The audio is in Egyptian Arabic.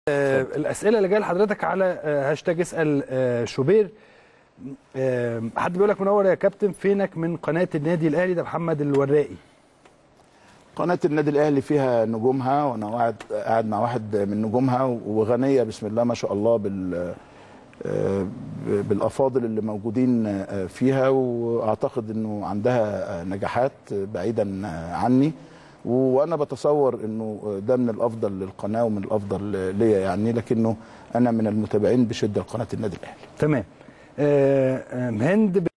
آه، الاسئله اللي جايه لحضرتك على آه، هاشتاج اسال آه، شوبير آه، حد بيقول لك منور يا كابتن فينك من قناه النادي الاهلي ده محمد الورائي قناة النادي الأهلي فيها نجومها وأنا قاعد قاعد مع واحد من نجومها وغنية بسم الله ما شاء الله بال آه، بالأفاضل اللي موجودين آه، فيها وأعتقد إنه عندها آه، نجاحات بعيدا آه، عني وأنا بتصور إنه ده من الأفضل للقناة ومن الأفضل ليا يعني لكنه أنا من المتابعين بشدة لقناة النادي الأهلي تمام آه، آه، هند